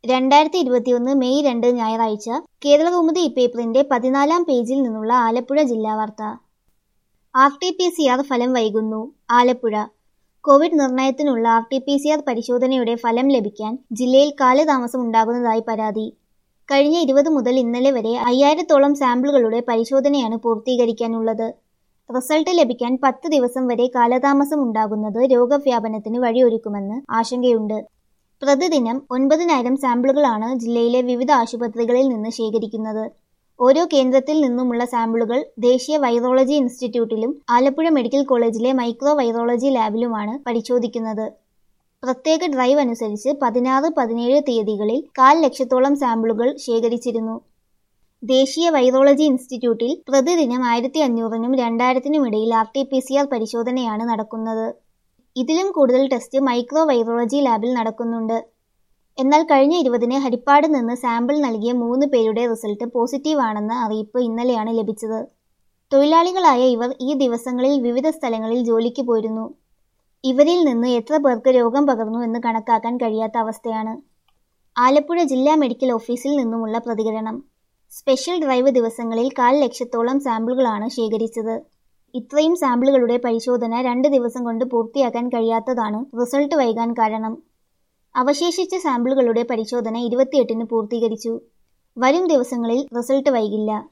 രണ്ടായിരത്തി ഇരുപത്തിയൊന്ന് മെയ് രണ്ട് ഞായറാഴ്ച കേരളകൗമുദി ഇപ്പേപ്പറിന്റെ പതിനാലാം പേജിൽ നിന്നുള്ള ആലപ്പുഴ ജില്ലാ വാർത്ത R T P C R ഫലം വൈകുന്നു ആലപ്പുഴ കോവിഡ് നിർണയത്തിനുള്ള R T P C R പരിശോധനയുടെ ഫലം ലഭിക്കാൻ ജില്ലയിൽ കാലതാമസം ഉണ്ടാകുന്നതായി പരാതി കഴിഞ്ഞ ഇരുപത് മുതൽ ഇന്നലെ വരെ അയ്യായിരത്തോളം സാമ്പിളുകളുടെ പരിശോധനയാണ് പൂർത്തീകരിക്കാനുള്ളത് റിസൾട്ട് ലഭിക്കാൻ പത്ത് ദിവസം വരെ കാലതാമസം ഉണ്ടാകുന്നത് രോഗവ്യാപനത്തിന് വഴിയൊരുക്കുമെന്ന് ആശങ്കയുണ്ട് പ്രതിദിനം ഒൻപതിനായിരം സാമ്പിളുകളാണ് ജില്ലയിലെ വിവിധ ആശുപത്രികളിൽ നിന്ന് ശേഖരിക്കുന്നത് ഓരോ കേന്ദ്രത്തിൽ നിന്നുമുള്ള സാമ്പിളുകൾ ദേശീയ വൈറോളജി ഇൻസ്റ്റിറ്റ്യൂട്ടിലും ആലപ്പുഴ മെഡിക്കൽ കോളേജിലെ മൈക്രോ വൈറോളജി ലാബിലുമാണ് പരിശോധിക്കുന്നത് പ്രത്യേക ഡ്രൈവ് അനുസരിച്ച് പതിനാറ് പതിനേഴ് തീയതികളിൽ കാൽ ലക്ഷത്തോളം സാമ്പിളുകൾ ശേഖരിച്ചിരുന്നു ദേശീയ വൈറോളജി ഇൻസ്റ്റിറ്റ്യൂട്ടിൽ പ്രതിദിനം ആയിരത്തി അഞ്ഞൂറിനും രണ്ടായിരത്തിനും ഇടയിൽ R T P C R പരിശോധനയാണ് നടക്കുന്നത് ഇതിലും കൂടുതൽ ടെസ്റ്റ് മൈക്രോ വൈറോളജി ലാബിൽ നടക്കുന്നുണ്ട് എന്നാൽ കഴിഞ്ഞ ഇരുപതിന് ഹരിപ്പാട് നിന്ന് സാമ്പിൾ നൽകിയ മൂന്ന് പേരുടെ റിസൾട്ട് പോസിറ്റീവ് ആണെന്ന അറിയിപ്പ് ഇന്നലെയാണ് ലഭിച്ചത് തൊഴിലാളികളായ ഇവർ ഈ ദിവസങ്ങളിൽ വിവിധ സ്ഥലങ്ങളിൽ ജോലിക്ക് പോയിരുന്നു ഇവരിൽ നിന്ന് എത്ര പേർക്ക് രോഗം പകർന്നു എന്ന് കണക്കാക്കാൻ കഴിയാത്ത അവസ്ഥയാണ് ആലപ്പുഴ ജില്ലാ മെഡിക്കൽ ഓഫീസിൽ നിന്നുമുള്ള പ്രതികരണം സ്പെഷ്യൽ ഡ്രൈവ് ദിവസങ്ങളിൽ കാൽ ലക്ഷത്തോളം സാമ്പിളുകളാണ് ശേഖരിച്ചത് ഇത്രയും സാമ്പിളുകളുടെ പരിശോധന രണ്ട് ദിവസം കൊണ്ട് പൂർത്തിയാക്കാൻ കഴിയാത്തതാണ് റിസൾട്ട് വൈകാൻ കാരണം അവശേഷിച്ച സാമ്പിളുകളുടെ പരിശോധന ഇരുപത്തിയെട്ടിന് പൂർത്തീകരിച്ചു വരും ദിവസങ്ങളിൽ റിസൾട്ട് വൈകില്ല